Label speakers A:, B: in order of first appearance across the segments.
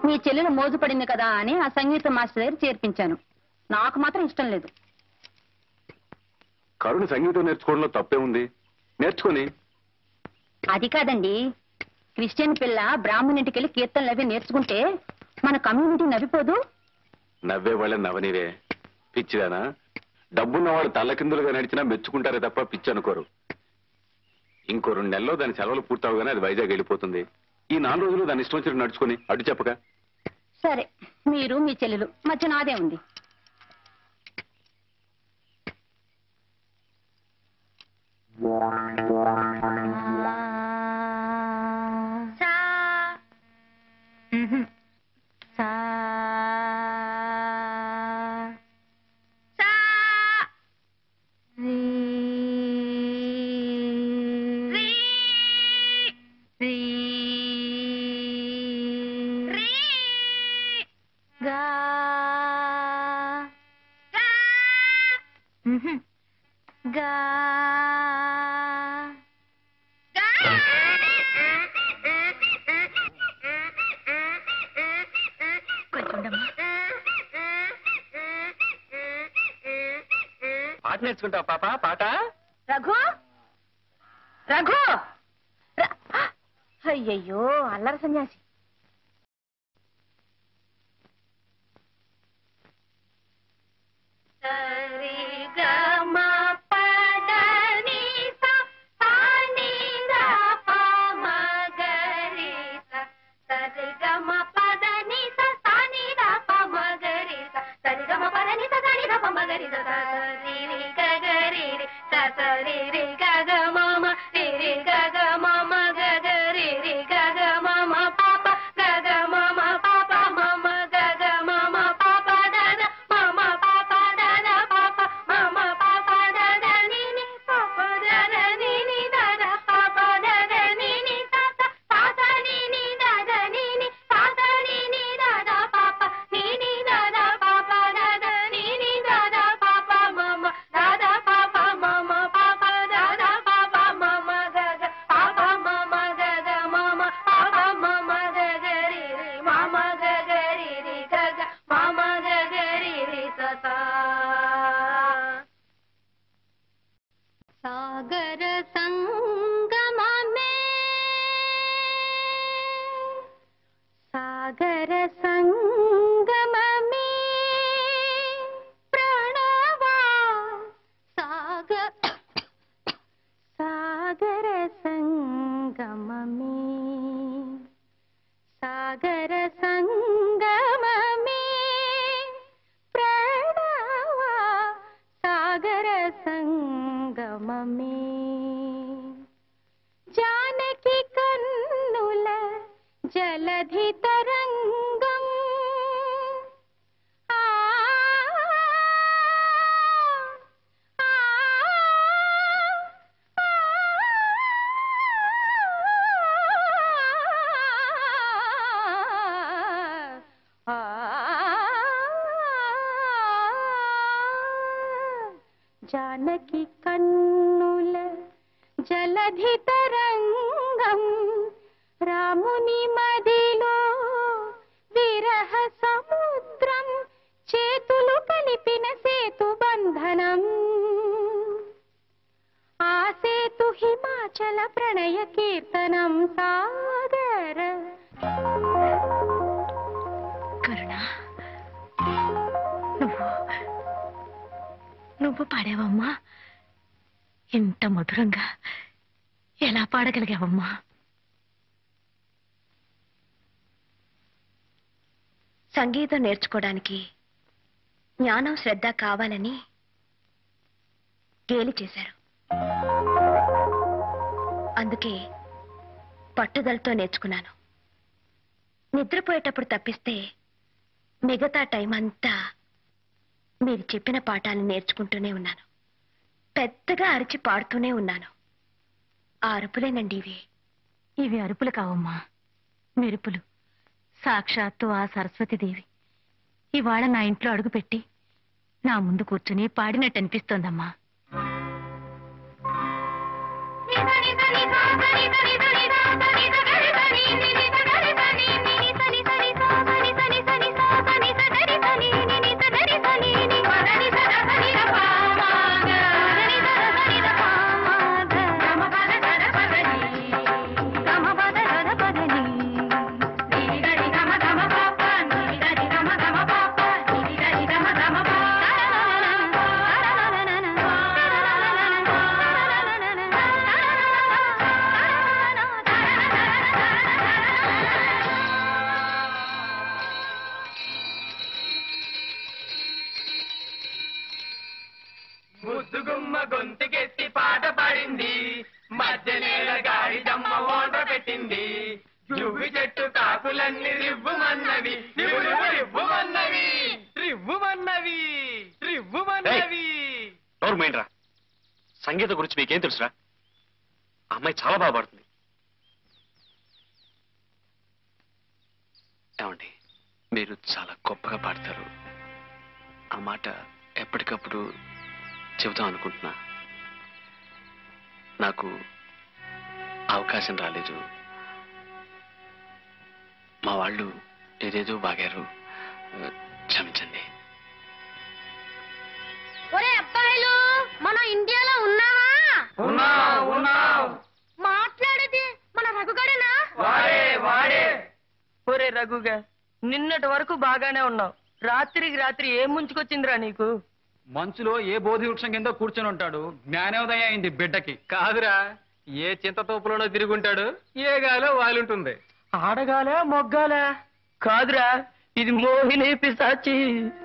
A: మీ చెల్లెలు మోజు పడింది కదా అని ఆ సంగీత మాస్టర్ దగ్గర చేర్పించాను నాకు మాత్రం ఇష్టం లేదు
B: కరుణ సంగీతం నేర్చుకోవడంలో తప్పే ఉంది నేర్చుకొని
A: అది కాదండి క్రిస్టియన్ పిల్ల బ్రాహ్మణింటికి వెళ్ళి కీర్తనలు అవి నేర్చుకుంటే మన కమ్యూనిటీ నవ్విపోదు
B: నవ్వే వాళ్ళ నవనీవే పిచ్చిదానా డబ్బున్నవాడు తల్లకిందులుగా నడిచినా మెచ్చుకుంటారే తప్ప పిచ్చి అనుకోరు ఇంకో రెండు నెలల్లో దాని సెలవులు పూర్తవగానే అది వైజాగ్ వెళ్ళిపోతుంది ఈ నాలుగు రోజులు దాని ఇష్టం వచ్చినట్టు నడుచుకొని అడ్డు చెప్పక
A: సరే మీరు మీ చెల్లెలు మధ్య నాదే ఉంది
C: పాట నేర్చుకుంటావు పాప పాట
A: రఘు రఘు ర- అయ్యయ్యో అల్లరి సన్యాసి సాగర సంగమమే సాగర సంగమమే ప్రణవా సాగ సాగర సంగమమే సాగర సంగమమే ప్రణవా సాగర సంగమమే జానకి కన్నుల జలధి తరంగం ఆ, ఆ, ఆ, జానకి కన్నుల జలధి తరంగం రాముని మదిలో విరహ సముద్రం చేతులు కలిపిన సేతు బంధనం ఆ సేతు హిమాచల ప్రణయ కీర్తనం సాగర కరుణ నువ్వు నువ్వు పాడావమ్మా ఇంత మధురంగా ఎలా పాడగలిగావమ్మా
D: సంగీతం నేర్చుకోవడానికి జ్ఞానం శ్రద్ధ కావాలని గేలి చేశారు అందుకే పట్టుదలతో నేర్చుకున్నాను నిద్రపోయేటప్పుడు తప్పిస్తే మిగతా టైం అంతా మీరు చెప్పిన పాఠాలను నేర్చుకుంటూనే ఉన్నాను పెద్దగా అరిచి పాడుతూనే ఉన్నాను ఆ అరుపులేనండి ఇవి
A: ఇవి అరుపులు కావమ్మా మెరుపులు సాక్షాత్తు ఆ సరస్వతీదేవి ఇవాళ నా ఇంట్లో అడుగుపెట్టి నా ముందు కూర్చుని పాడినట్టు అనిపిస్తోందమ్మా
D: సరి
C: ముద్దుగుమ్మ గొంతుకెత్తి పాట పాడింది మధ్యనేల గాడి దమ్మ ఓట పెట్టింది జువ్వి చెట్టు కాకులన్నీ రివ్వుమన్నవి నివ్వు నివ్వు రివ్వుమన్నవి రివ్వుమన్నవి రివ్వుమన్నవి
E: ఎవరు మైండ్రా సంగీతం గురించి మీకేం తెలుసురా ఆ అమ్మాయి చాలా బాగా పాడుతుంది ఏమండి మీరు చాలా గొప్పగా పాడతారు ఆ మాట ఎప్పటికప్పుడు చెబుతాం అనుకుంటున్నా నాకు అవకాశం రాలేదు మా వాళ్ళు ఏదేదో బాగారు క్షమించండి
A: ఒరే అబ్బాయిలు మనం ఇండియాలో ఉన్నావా
C: ఉన్నాం ఉన్నాం
A: మాట్లాడేది మన రఘుగడేనా
C: వాడే వాడే
F: ఒరే రఘుగా నిన్నటి వరకు బాగానే ఉన్నావు రాత్రికి రాత్రి ఏం ముంచుకొచ్చిందిరా నీకు
G: మంచులో ఏ బోధి వృక్షం కింద కూర్చొని ఉంటాడు జ్ఞానోదయం అయింది బిడ్డకి
C: కాదురా ఏ చింతతోపులోనో తిరుగుంటాడు ఏ గాలో వాలుంటుంది
F: ఆడగాలే మొగ్గాలే కాదురా ఇది మోహిని పిశాచి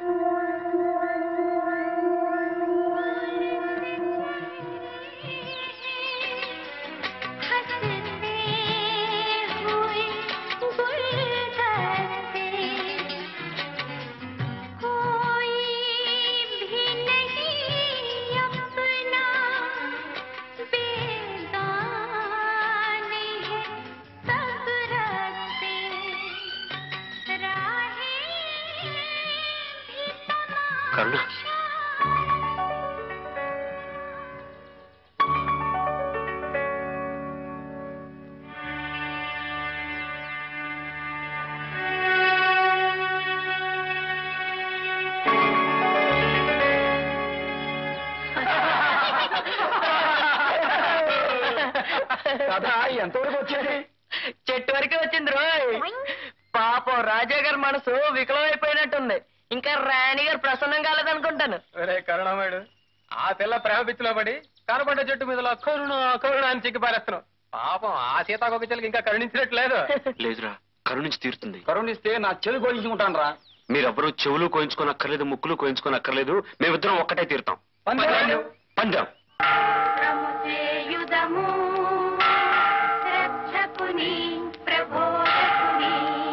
E: కరుణ
C: కథ ఎంతవరకు వచ్చేది
F: చెట్టు వరకే వచ్చింది రోయ్ పాపం రాజా గారి మనసు వికలమైపోయినట్టుంది ఇంకా రాణి గారు ప్రసన్నం కాలేదనుకుంటాను
C: ఒరే కరుణామయుడు ఆ పిల్ల ప్రేమ పిచ్చిలో పడి కనపడ్డ చెట్టు మీద కరుణ కరుణ అని చిక్కి పారేస్తున్నావు పాపం ఆ సీతాకొక చెల్లికి ఇంకా కరుణించినట్లేదు
E: లేదురా కరుణించి తీరుతుంది
G: కరుణిస్తే నా చెవి కోయించుకుంటాను రా
E: మీరెవ్వరూ చెవులు కోయించుకోనక్కర్లేదు ముక్కులు కోయించుకోనక్కర్లేదు మేమిద్దరం ఒక్కటే తీరుతాం పందెం
A: యుధము రక్షకుని ప్రబోధకుని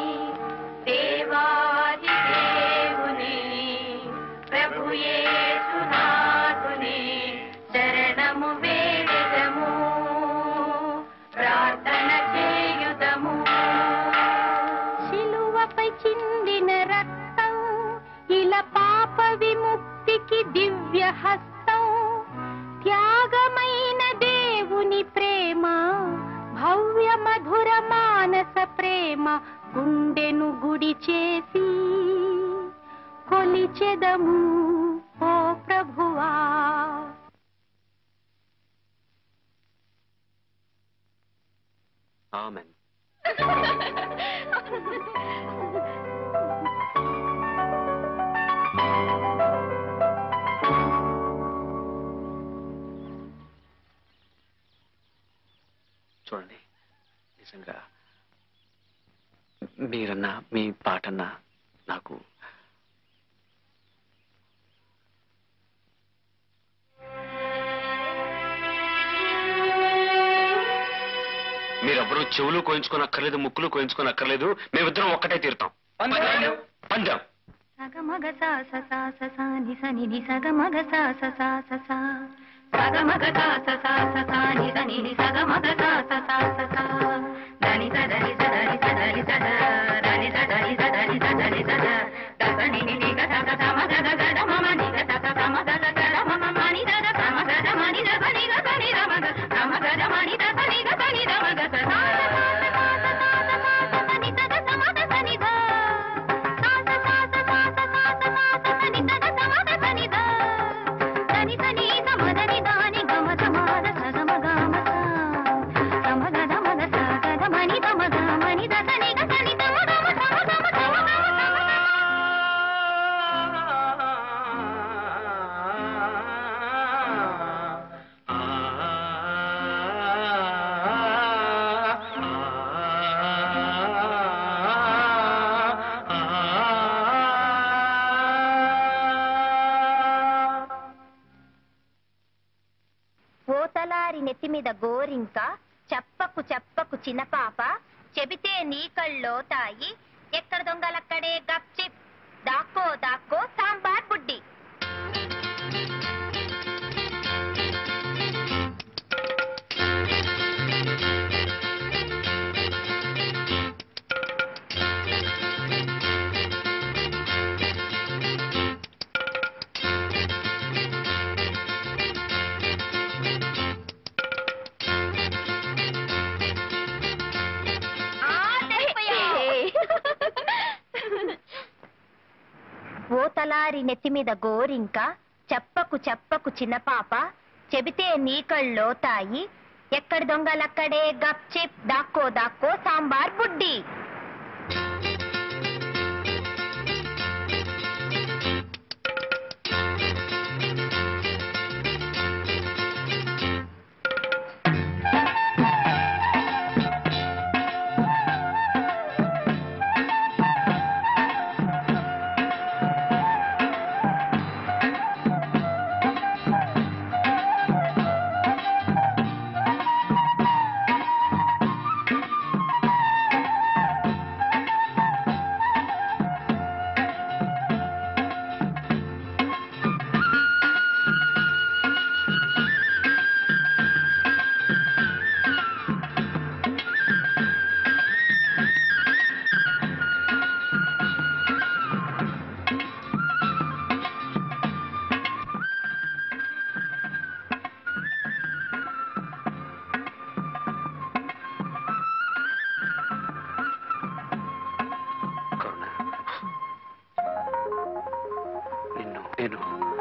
A: దేవాది దేవుని ప్రభుయేసునాథుని శరణము వేడము ప్రార్థన చేయుదము శిలువపై చిందిన రక్తం ఇలా పాప విముక్తికి దివ్య హస్తం త్యాగమైన దేవుని ప్రేమ భవ్య మధుర మానస ప్రేమ గుండెను గుడి చేసి కొలిచెదము ఓ ప్రభువా
E: ఆమెన్ చూడండి నిజంగా మీరన్నా మీ పాటన్నా నాకు మీరెవ్వరూ చెవులు కోయించుకోనక్కర్లేదు ముక్కులు కోయించుకోనక్కర్లేదు మేమిద్దరం ఒక్కటే తీరుతాం పందెం
A: సగమగ సా స సా స సా ని స ని ని సగమగ సా స సా స సా సగమగ సా స సా స సా ని స ని ని సగమగ సా స సా స సా దని స దని స దని స దని స ద దని స దని స దని స దని స ద ద స ని ని ని గ స స స మ గ గ గ డ మ మ ని గ స స స మ గ గ గ డ మ మ మ ని ద ద స మ గ డ మ ని ద స ని గ స ని ద మ గ స మ గ డ మ ని ద స ని గ స ని ద మ గ స సా స సా స సా స సా స మా స స ని స ద స మ ద స ని ద సా స సా స సా స సా స మా స స ని స ద స మ ద స ని ద ద ని స ని స మ ద ని ద ని గ మ స మ ద స గ మ గ మ స స మ గ ద మ గ స గ ద మ ని ద మ గ మ ని ద స ని గ స ని ద మ గ మ స మ గ మ స మ
D: నెత్తి మీద గోరింక చెప్పకు చెప్పకు చిన్న పాప చెబితే నీ కళ్ళో తాయి ఎక్కడ దొంగలక్కడే గప్చిప్ దాక్కో దాక్కో సాంబార్ బుడ్డి ఓ తలారి నెత్తి మీద గోరింక చెప్పకు చెప్పకు చిన్న పాప చెబితే నీ కళ్ళో తాయి ఎక్కడి దొంగలక్కడే గప్ చిప్ దాక్కో దాక్కో సాంబార్ బుడ్డి
E: కరుణ నిన్ను నేను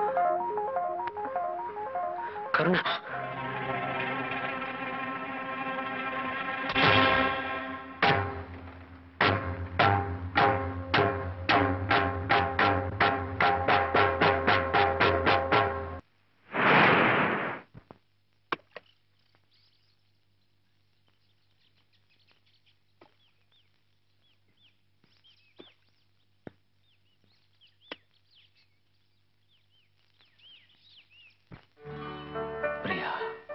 E: కరుణ ప్రియా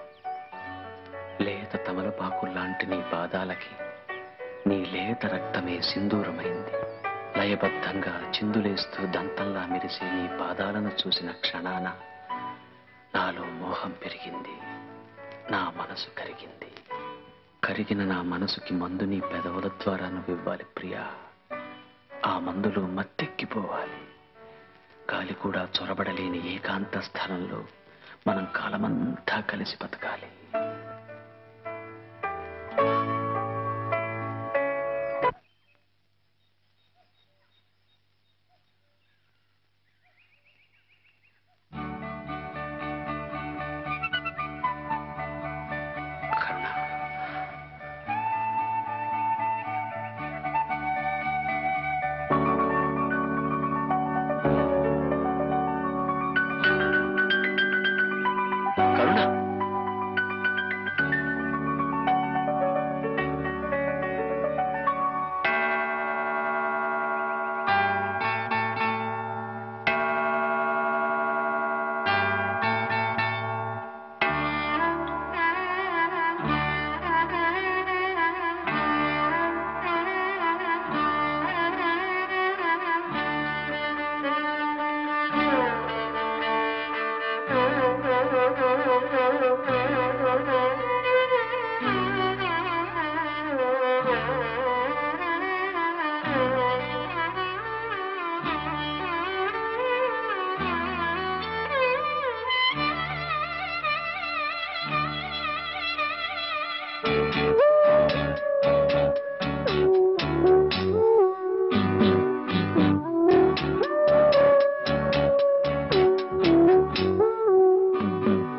E: లేత తమలపాకు లాంటి నీ పాదాలకి నీ లేత రక్తమే సింధూరమైంది లయబద్ధంగా చిందులేస్తూ దంతంలా మెరిసే నీ పాదాలను చూసిన క్షణాన నాలో మోహం పెరిగింది నా మనసు కరిగింది కరిగిన నా మనసుకి మందు నీ పెదవుల ద్వారా నువ్వు ఇవ్వాలి ప్రియా ఆ మందులో మత్తెక్కిపోవాలి గాలి కూడా చొరబడలేని ఏకాంత స్థలంలో మనం కాలమంతా కలిసి బతకాలి